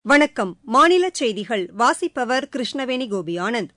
வணக்கம் மாநில செய்திகள் வாசிப்பவர் கிருஷ்ணவேணி கோபி ஆனந்த்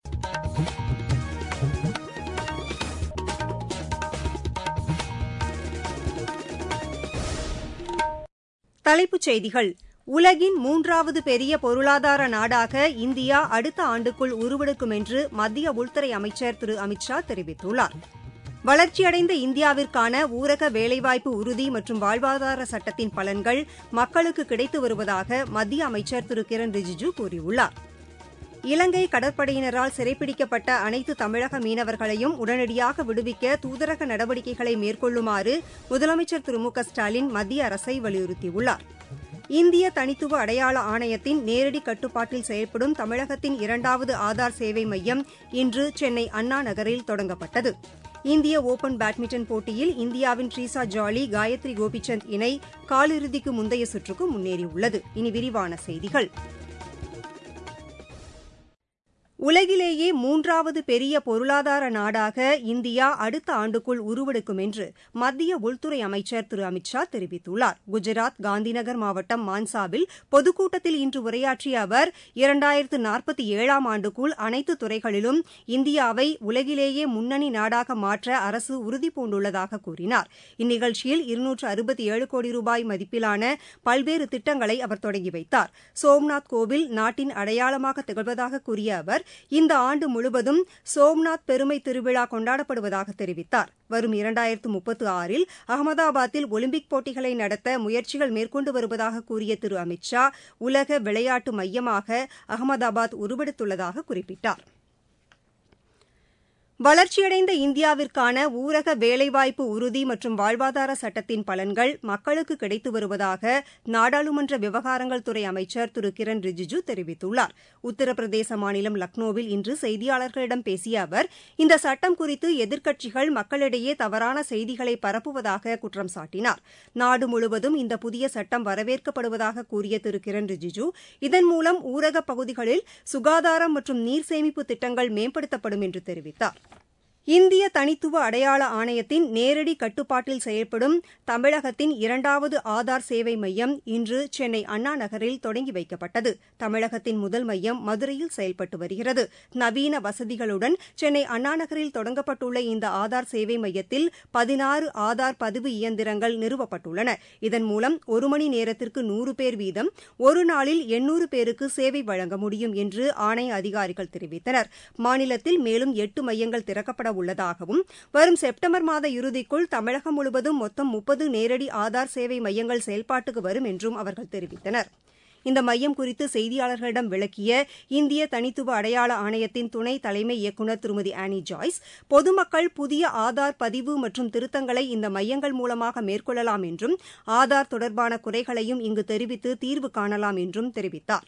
தலைப்புச் செய்திகள் உலகின் மூன்றாவது பெரிய பொருளாதார நாடாக இந்தியா அடுத்த ஆண்டுக்குள் உருவெடுக்கும் என்று மத்திய உள்துறை அமைச்சர் திரு அமித் ஷா தெரிவித்துள்ளார் வளர்ச்சியடைந்த இந்தியாவிற்கான ஊரக வேலைவாய்ப்பு உறுதி மற்றும் வாழ்வாதார சட்டத்தின் பலன்கள் மக்களுக்கு கிடைத்து வருவதாக மத்திய அமைச்சர் திரு கிரண் ரிஜிஜூ கூறியுள்ளார் இலங்கை கடற்படையினரால் சிறைப்பிடிக்கப்பட்ட அனைத்து தமிழக மீனவர்களையும் உடனடியாக விடுவிக்க தூதரக நடவடிக்கைகளை மேற்கொள்ளுமாறு முதலமைச்சர் திரு மு க ஸ்டாலின் மத்திய அரசை வலியுறுத்தியுள்ளார் இந்திய தனித்துவ அடையாள ஆணையத்தின் நேரடி கட்டுப்பாட்டில் செயல்படும் தமிழகத்தின் இரண்டாவது ஆதார் சேவை மையம் இன்று சென்னை அண்ணா நகரில் தொடங்கப்பட்டது இந்திய ஒபன் பேட்மிண்டன் போட்டியில் இந்தியாவின் ட்ரீசா ஜாலி காயத்ரி கோபிச்சந்த் இணை காலிறுதிக்கு முந்தைய சுற்றுக்கு முன்னேறியுள்ளது இனி விரிவான செய்திகள் உலகிலேயே மூன்றாவது பெரிய பொருளாதார நாடாக இந்தியா அடுத்த ஆண்டுக்குள் உருவெடுக்கும் என்று மத்திய உள்துறை அமைச்சர் திரு அமித் ஷா தெரிவித்துள்ளார் குஜராத் காந்திநகர் மாவட்டம் மான்சாவில் பொதுக்கூட்டத்தில் இன்று உரையாற்றிய அவர் இரண்டாயிரத்து நாற்பத்தி ஏழாம் ஆண்டுக்குள் அனைத்து துறைகளிலும் இந்தியாவை உலகிலேயே முன்னணி நாடாக மாற்ற அரசு உறுதிபூண்டுள்ளதாக கூறினார் இந்நிகழ்ச்சியில் இருநூற்று அறுபத்தி ஏழு கோடி ரூபாய் மதிப்பிலான பல்வேறு திட்டங்களை அவர் தொடங்கி வைத்தார் சோம்நாத் கோவில் நாட்டின் அடையாளமாக திகழ்வதாக கூறிய அவர் இந்த ஆண்டு முழுவதும் சோம்நாத் பெருமை திருவிழா கொண்டாடப்படுவதாக தெரிவித்தார் வரும் இரண்டாயிரத்து முப்பத்து ஆறில் அகமதாபாத்தில் ஒலிம்பிக் போட்டிகளை நடத்த முயற்சிகள் மேற்கொண்டு வருவதாக கூறிய திரு அமித் ஷா உலக விளையாட்டு மையமாக அகமதாபாத் உருவெடுத்துள்ளதாக குறிப்பிட்டார் வளர்ச்சியடைந்த இந்தியாவிற்கான ஊரக வேலைவாய்ப்பு உறுதி மற்றும் வாழ்வாதார சட்டத்தின் பலன்கள் மக்களுக்கு கிடைத்து வருவதாக நாடாளுமன்ற விவகாரங்கள் துறை அமைச்சர் திரு கிரண் ரிஜிஜூ தெரிவித்துள்ளார் உத்தரப்பிரதேச மாநிலம் லக்னோவில் இன்று செய்தியாளர்களிடம் பேசிய அவர் இந்த சட்டம் குறித்து எதிர்க்கட்சிகள் மக்களிடையே தவறான செய்திகளை பரப்புவதாக குற்றம் சாட்டினார் நாடு முழுவதும் இந்த புதிய சட்டம் வரவேற்கப்படுவதாக கூறிய திரு கிரண் ரிஜிஜூ இதன் மூலம் ஊரகப் பகுதிகளில் சுகாதாரம் மற்றும் நீர் சேமிப்பு திட்டங்கள் மேம்படுத்தப்படும் என்று தெரிவித்தார் இந்திய தனித்துவ அடையாள ஆணையத்தின் நேரடி கட்டுப்பாட்டில் செயல்படும் தமிழகத்தின் இரண்டாவது ஆதார் சேவை மையம் இன்று சென்னை அண்ணா நகரில் தொடங்கி வைக்கப்பட்டது தமிழகத்தின் முதல் மையம் மதுரையில் செயல்பட்டு வருகிறது நவீன வசதிகளுடன் சென்னை அண்ணா நகரில் தொடங்கப்பட்டுள்ள இந்த ஆதார் சேவை மையத்தில் பதினாறு ஆதார் பதிவு இயந்திரங்கள் நிறுவப்பட்டுள்ளன இதன் மூலம் ஒரு மணி நேரத்திற்கு நூறு பேர் வீதம் ஒரு நாளில் எண்ணூறு பேருக்கு சேவை வழங்க முடியும் என்று ஆணைய அதிகாரிகள் தெரிவித்தனர் மாநிலத்தில் மேலும் எட்டு மையங்கள் திறக்கப்பட உள்ளதாகவும் வரும் செப்டம்பர் மாத இறுதிக்குள் தமிழகம் முழுவதும் மொத்தம் முப்பது நேரடி ஆதார் சேவை மையங்கள் செயல்பாட்டுக்கு வரும் என்றும் அவர்கள் தெரிவித்தனர் இந்த மையம் குறித்து செய்தியாளர்களிடம் விளக்கிய இந்திய தனித்துவ அடையாள ஆணையத்தின் துணை தலைமை இயக்குநர் திருமதி ஆனி ஜாய்ஸ் பொதுமக்கள் புதிய ஆதார் பதிவு மற்றும் திருத்தங்களை இந்த மையங்கள் மூலமாக மேற்கொள்ளலாம் என்றும் ஆதார் தொடர்பான குறைகளையும் இங்கு தெரிவித்து தீர்வு காணலாம் என்றும் தெரிவித்தாா்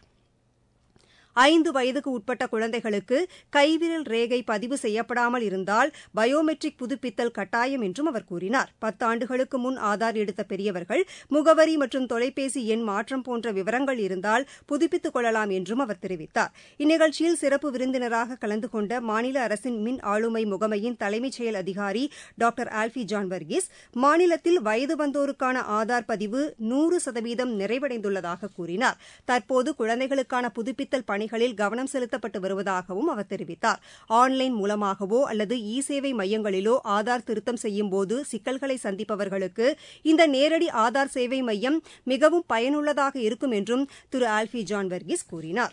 ஐந்து வயதுக்கு உட்பட்ட குழந்தைகளுக்கு கைவிரல் ரேகை பதிவு செய்யப்படாமல் இருந்தால் பயோமெட்ரிக் புதுப்பித்தல் கட்டாயம் என்றும் அவர் கூறினார் பத்தாண்டுகளுக்கு முன் ஆதார் எடுத்த பெரியவர்கள் முகவரி மற்றும் தொலைபேசி எண் மாற்றம் போன்ற விவரங்கள் இருந்தால் புதுப்பித்துக் கொள்ளலாம் என்றும் அவர் தெரிவித்தார் இந்நிகழ்ச்சியில் சிறப்பு விருந்தினராக கலந்து கொண்ட மாநில அரசின் மின் ஆளுமை முகமையின் தலைமைச் செயல் அதிகாரி டாக்டர் ஆல்பி ஜான் வர்கீஸ் மாநிலத்தில் வயது வந்தோருக்கான ஆதார் பதிவு நூறு சதவீதம் நிறைவடைந்துள்ளதாக கூறினார் தற்போது குழந்தைகளுக்கான புதுப்பித்தல் பணி பணிகளில் கவனம் செலுத்தப்பட்டு வருவதாகவும் அவர் தெரிவித்தார் ஆன்லைன் மூலமாகவோ அல்லது இ சேவை மையங்களிலோ ஆதார் திருத்தம் செய்யும்போது சிக்கல்களை சந்திப்பவர்களுக்கு இந்த நேரடி ஆதார் சேவை மையம் மிகவும் பயனுள்ளதாக இருக்கும் என்றும் திரு ஆல்பி ஜான் வர்கீஸ் கூறினார்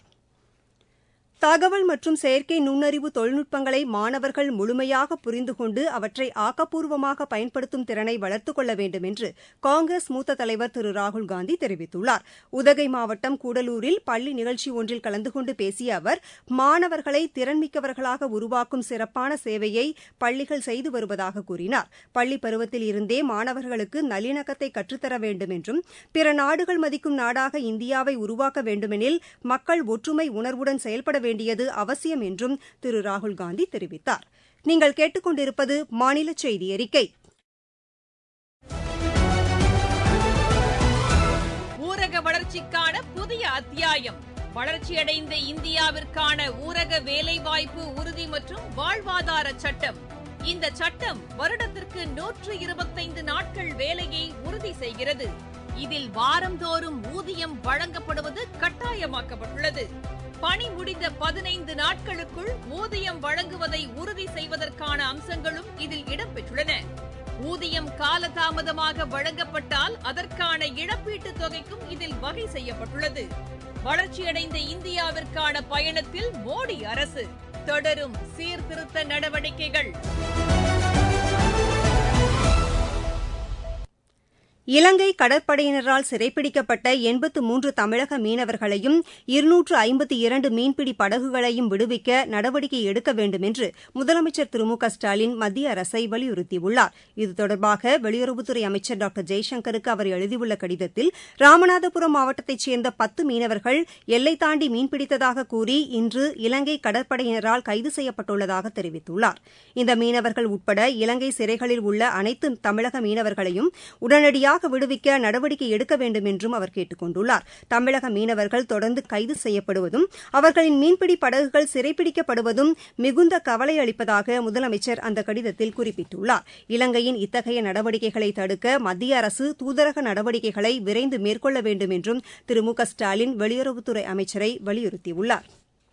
தகவல் மற்றும் செயற்கை நுண்ணறிவு தொழில்நுட்பங்களை மாணவர்கள் முழுமையாக புரிந்து கொண்டு அவற்றை ஆக்கப்பூர்வமாக பயன்படுத்தும் திறனை வளர்த்துக் கொள்ள வேண்டும் என்று காங்கிரஸ் மூத்த தலைவர் திரு ராகுல்காந்தி தெரிவித்துள்ளார் உதகை மாவட்டம் கூடலூரில் பள்ளி நிகழ்ச்சி ஒன்றில் கலந்து கொண்டு பேசிய அவர் மாணவர்களை திறன்மிக்கவர்களாக உருவாக்கும் சிறப்பான சேவையை பள்ளிகள் செய்து வருவதாக கூறினார் பள்ளி பருவத்தில் இருந்தே மாணவர்களுக்கு நல்லிணக்கத்தை கற்றுத்தர வேண்டும் என்றும் பிற நாடுகள் மதிக்கும் நாடாக இந்தியாவை உருவாக்க வேண்டுமெனில் மக்கள் ஒற்றுமை உணர்வுடன் செயல்பட வேண்டும் வேண்டியது அவசியம் என்றும் திரு ராகுல்காந்தி தெரிவித்தார் நீங்கள் கேட்டுக்கொண்டிருப்பது மாநில செய்தி அறிக்கை ஊரக வளர்ச்சிக்கான புதிய அத்தியாயம் வளர்ச்சியடைந்த இந்தியாவிற்கான ஊரக வேலைவாய்ப்பு உறுதி மற்றும் வாழ்வாதார சட்டம் இந்த சட்டம் வருடத்திற்கு நூற்று இருபத்தைந்து நாட்கள் வேலையை உறுதி செய்கிறது இதில் வாரந்தோறும் ஊதியம் வழங்கப்படுவது கட்டாயமாக்கப்பட்டுள்ளது பணி முடிந்த பதினைந்து நாட்களுக்குள் ஊதியம் வழங்குவதை உறுதி செய்வதற்கான அம்சங்களும் இதில் இடம்பெற்றுள்ளன ஊதியம் காலதாமதமாக வழங்கப்பட்டால் அதற்கான இழப்பீட்டுத் தொகைக்கும் இதில் வகை செய்யப்பட்டுள்ளது வளர்ச்சியடைந்த இந்தியாவிற்கான பயணத்தில் மோடி அரசு தொடரும் சீர்திருத்த நடவடிக்கைகள் இலங்கை கடற்படையினரால் சிறைப்பிடிக்கப்பட்ட எண்பத்து மூன்று தமிழக மீனவர்களையும் இருநூற்று ஐம்பத்தி இரண்டு மீன்பிடி படகுகளையும் விடுவிக்க நடவடிக்கை எடுக்க வேண்டும் என்று முதலமைச்சர் திரு மு க ஸ்டாலின் மத்திய அரசை வலியுறுத்தியுள்ளார் இது தொடர்பாக வெளியுறவுத்துறை அமைச்சர் டாக்டர் ஜெய்சங்கருக்கு அவர் எழுதியுள்ள கடிதத்தில் ராமநாதபுரம் மாவட்டத்தைச் சேர்ந்த பத்து மீனவர்கள் எல்லை தாண்டி மீன்பிடித்ததாக கூறி இன்று இலங்கை கடற்படையினரால் கைது செய்யப்பட்டுள்ளதாக தெரிவித்துள்ளார் இந்த மீனவர்கள் உட்பட இலங்கை சிறைகளில் உள்ள அனைத்து தமிழக மீனவர்களையும் உடனடியாக உடனடியாக விடுவிக்க நடவடிக்கை எடுக்க வேண்டும் என்றும் அவர் கேட்டுக் கொண்டுள்ளார் தமிழக மீனவர்கள் தொடர்ந்து கைது செய்யப்படுவதும் அவர்களின் மீன்பிடி படகுகள் சிறைப்பிடிக்கப்படுவதும் மிகுந்த கவலை அளிப்பதாக முதலமைச்சர் அந்த கடிதத்தில் குறிப்பிட்டுள்ளார் இலங்கையின் இத்தகைய நடவடிக்கைகளை தடுக்க மத்திய அரசு தூதரக நடவடிக்கைகளை விரைந்து மேற்கொள்ள வேண்டும் என்றும் திரு மு க ஸ்டாலின் வெளியுறவுத்துறை அமைச்சரை வலியுறுத்தியுள்ளார்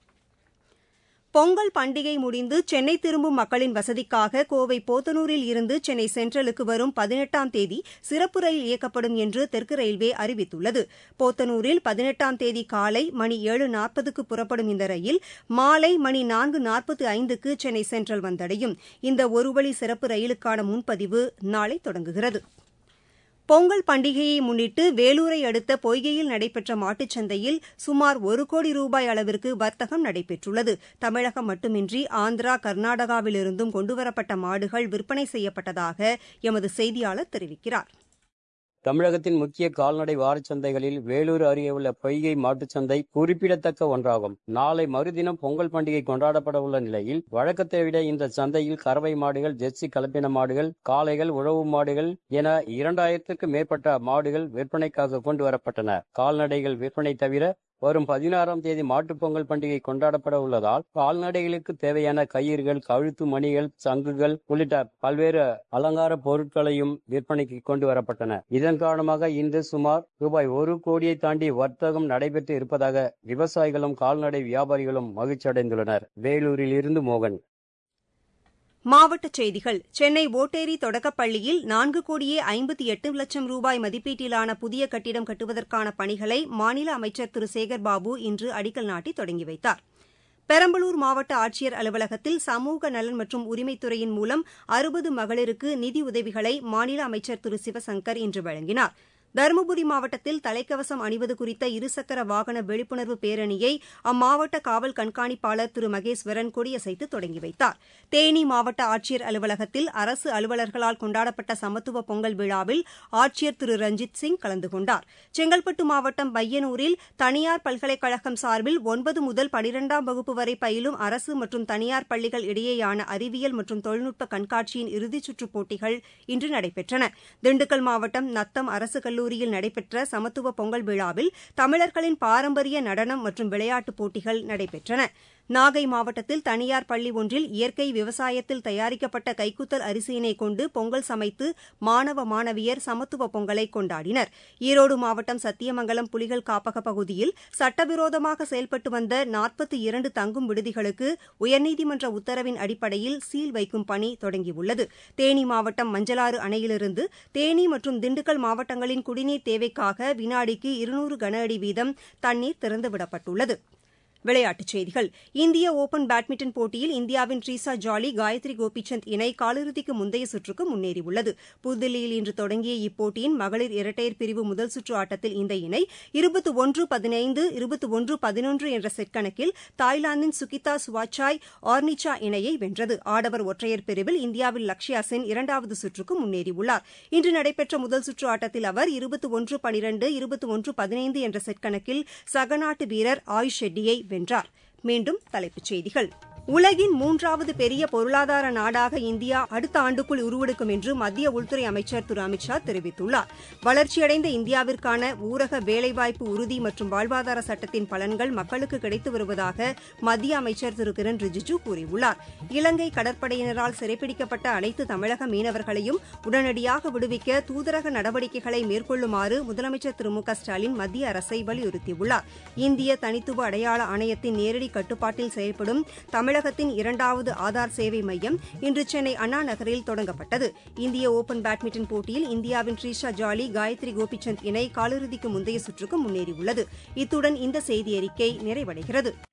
பொங்கல் பண்டிகை முடிந்து சென்னை திரும்பும் மக்களின் வசதிக்காக கோவை போத்தனூரில் இருந்து சென்னை சென்ட்ரலுக்கு வரும் பதினெட்டாம் தேதி சிறப்பு ரயில் இயக்கப்படும் என்று தெற்கு ரயில்வே அறிவித்துள்ளது போத்தனூரில் பதினெட்டாம் தேதி காலை மணி ஏழு நாற்பதுக்கு புறப்படும் இந்த ரயில் மாலை மணி நான்கு நாற்பத்தி ஐந்துக்கு சென்னை சென்ட்ரல் வந்தடையும் இந்த ஒருவழி சிறப்பு ரயிலுக்கான முன்பதிவு நாளை தொடங்குகிறது பொங்கல் பண்டிகையை முன்னிட்டு வேலூரை அடுத்த பொய்கையில் நடைபெற்ற மாட்டுச் சந்தையில் சுமார் ஒரு கோடி ரூபாய் அளவிற்கு வர்த்தகம் நடைபெற்றுள்ளது தமிழகம் மட்டுமின்றி ஆந்திரா கர்நாடகாவிலிருந்தும் கொண்டுவரப்பட்ட மாடுகள் விற்பனை செய்யப்பட்டதாக எமது செய்தியாளர் தெரிவிக்கிறார் தமிழகத்தின் முக்கிய கால்நடை வாரச்சந்தைகளில் வேலூர் அருகே உள்ள பொய்கை மாட்டுச்சந்தை குறிப்பிடத்தக்க ஒன்றாகும் நாளை மறுதினம் பொங்கல் பண்டிகை கொண்டாடப்பட உள்ள நிலையில் வழக்கத்தை விட இந்த சந்தையில் கறவை மாடுகள் ஜெர்சி கலப்பின மாடுகள் காளைகள் உழவு மாடுகள் என இரண்டாயிரத்துக்கு மேற்பட்ட மாடுகள் விற்பனைக்காக கொண்டு வரப்பட்டன கால்நடைகள் விற்பனை தவிர வரும் பதினாறாம் தேதி மாட்டுப் பொங்கல் பண்டிகை கொண்டாடப்பட உள்ளதால் கால்நடைகளுக்கு தேவையான கயிறுகள் கழுத்து மணிகள் சங்குகள் உள்ளிட்ட பல்வேறு அலங்கார பொருட்களையும் விற்பனைக்கு கொண்டு வரப்பட்டன இதன் காரணமாக இன்று சுமார் ரூபாய் ஒரு கோடியை தாண்டி வர்த்தகம் நடைபெற்று இருப்பதாக விவசாயிகளும் கால்நடை வியாபாரிகளும் மகிழ்ச்சி அடைந்துள்ளனர் வேலூரில் இருந்து மோகன் மாவட்டச் செய்திகள் சென்னை ஓட்டேரி தொடக்கப்பள்ளியில் நான்கு கோடியே ஐம்பத்தி எட்டு லட்சம் ரூபாய் மதிப்பீட்டிலான புதிய கட்டிடம் கட்டுவதற்கான பணிகளை மாநில அமைச்சர் திரு சேகர்பாபு இன்று அடிக்கல் நாட்டி தொடங்கி வைத்தார் பெரம்பலூர் மாவட்ட ஆட்சியர் அலுவலகத்தில் சமூக நலன் மற்றும் உரிமைத்துறையின் மூலம் அறுபது மகளிருக்கு நிதி உதவிகளை மாநில அமைச்சர் திரு சிவசங்கர் இன்று வழங்கினார் தருமபுரி மாவட்டத்தில் தலைக்கவசம் அணிவது குறித்த இருசக்கர வாகன விழிப்புணர்வு பேரணியை அம்மாவட்ட காவல் கண்காணிப்பாளர் திரு மகேஸ்வரன் கொடியசைத்து தொடங்கி வைத்தார் தேனி மாவட்ட ஆட்சியர் அலுவலகத்தில் அரசு அலுவலர்களால் கொண்டாடப்பட்ட சமத்துவ பொங்கல் விழாவில் ஆட்சியர் திரு ரஞ்சித் சிங் கலந்து கொண்டார் செங்கல்பட்டு மாவட்டம் பையனூரில் தனியார் பல்கலைக்கழகம் சார்பில் ஒன்பது முதல் பனிரெண்டாம் வகுப்பு வரை பயிலும் அரசு மற்றும் தனியார் பள்ளிகள் இடையேயான அறிவியல் மற்றும் தொழில்நுட்ப கண்காட்சியின் இறுதிச் சுற்றுப் போட்டிகள் இன்று நடைபெற்றன திண்டுக்கல் மாவட்டம் நத்தம் அரசு கல்லூரியில் நடைபெற்ற சமத்துவ பொங்கல் விழாவில் தமிழர்களின் பாரம்பரிய நடனம் மற்றும் விளையாட்டுப் போட்டிகள் நடைபெற்றன நாகை மாவட்டத்தில் தனியார் பள்ளி ஒன்றில் இயற்கை விவசாயத்தில் தயாரிக்கப்பட்ட கைக்குத்தல் அரிசியினை கொண்டு பொங்கல் சமைத்து மாணவ மாணவியர் சமத்துவ பொங்கலை கொண்டாடினர் ஈரோடு மாவட்டம் சத்தியமங்கலம் புலிகள் காப்பக பகுதியில் சட்டவிரோதமாக செயல்பட்டு வந்த நாற்பத்தி இரண்டு தங்கும் விடுதிகளுக்கு உயர்நீதிமன்ற உத்தரவின் அடிப்படையில் சீல் வைக்கும் பணி தொடங்கியுள்ளது தேனி மாவட்டம் மஞ்சளாறு அணையிலிருந்து தேனி மற்றும் திண்டுக்கல் மாவட்டங்களின் குடிநீர் தேவைக்காக வினாடிக்கு இருநூறு கன அடி வீதம் தண்ணீர் திறந்துவிடப்பட்டுள்ளது விளையாட்டுச் செய்திகள் இந்திய ஒபன் பேட்மிண்டன் போட்டியில் இந்தியாவின் ட்ரீசா ஜாலி காயத்ரி கோபிசந்த் இணை காலிறுதிக்கு முந்தைய சுற்றுக்கு முன்னேறியுள்ளது புதுதில்லியில் இன்று தொடங்கிய இப்போட்டியின் மகளிர் இரட்டையர் பிரிவு முதல் சுற்று ஆட்டத்தில் இந்த இணை இருபத்தி ஒன்று பதினைந்து இருபத்தி ஒன்று பதினொன்று என்ற செட் கணக்கில் தாய்லாந்தின் சுகிதா சுவாச்சாய் ஆர்னிச்சா இணையை வென்றது ஆடவர் ஒற்றையர் பிரிவில் இந்தியாவின் லக்ஷயா சென் இரண்டாவது சுற்றுக்கு முன்னேறியுள்ளார் இன்று நடைபெற்ற முதல் சுற்று ஆட்டத்தில் அவர் இருபத்தி ஒன்று பனிரெண்டு இருபத்தி ஒன்று பதினைந்து என்ற செட் கணக்கில் சகநாட்டு வீரர் ஆயுஷ் ஷெட்டியை வென்றார் மீண்டும் தலைப்புச் செய்திகள் உலகின் மூன்றாவது பெரிய பொருளாதார நாடாக இந்தியா அடுத்த ஆண்டுக்குள் உருவெடுக்கும் என்று மத்திய உள்துறை அமைச்சர் திரு அமித்ஷா தெரிவித்துள்ளார் வளர்ச்சியடைந்த இந்தியாவிற்கான ஊரக வேலைவாய்ப்பு உறுதி மற்றும் வாழ்வாதார சட்டத்தின் பலன்கள் மக்களுக்கு கிடைத்து வருவதாக மத்திய அமைச்சர் திரு கிரண் ரிஜிஜூ கூறியுள்ளார் இலங்கை கடற்படையினரால் சிறைப்பிடிக்கப்பட்ட அனைத்து தமிழக மீனவர்களையும் உடனடியாக விடுவிக்க தூதரக நடவடிக்கைகளை மேற்கொள்ளுமாறு முதலமைச்சர் திரு மு க ஸ்டாலின் மத்திய அரசை வலியுறுத்தியுள்ளார் இந்திய தனித்துவ அடையாள ஆணையத்தின் நேரடி கட்டுப்பாட்டில் செயல்படும் தமிழக தமிழகத்தின் இரண்டாவது ஆதார் சேவை மையம் இன்று சென்னை அண்ணா நகரில் தொடங்கப்பட்டது இந்திய ஒபன் பேட்மிண்டன் போட்டியில் இந்தியாவின் ட்ரீஷா ஜாலி காயத்ரி கோபிச்சந்த் இணை காலிறுதிக்கு முந்தைய சுற்றுக்கு முன்னேறியுள்ளது இத்துடன் இந்த செய்தியறிக்கை நிறைவடைகிறது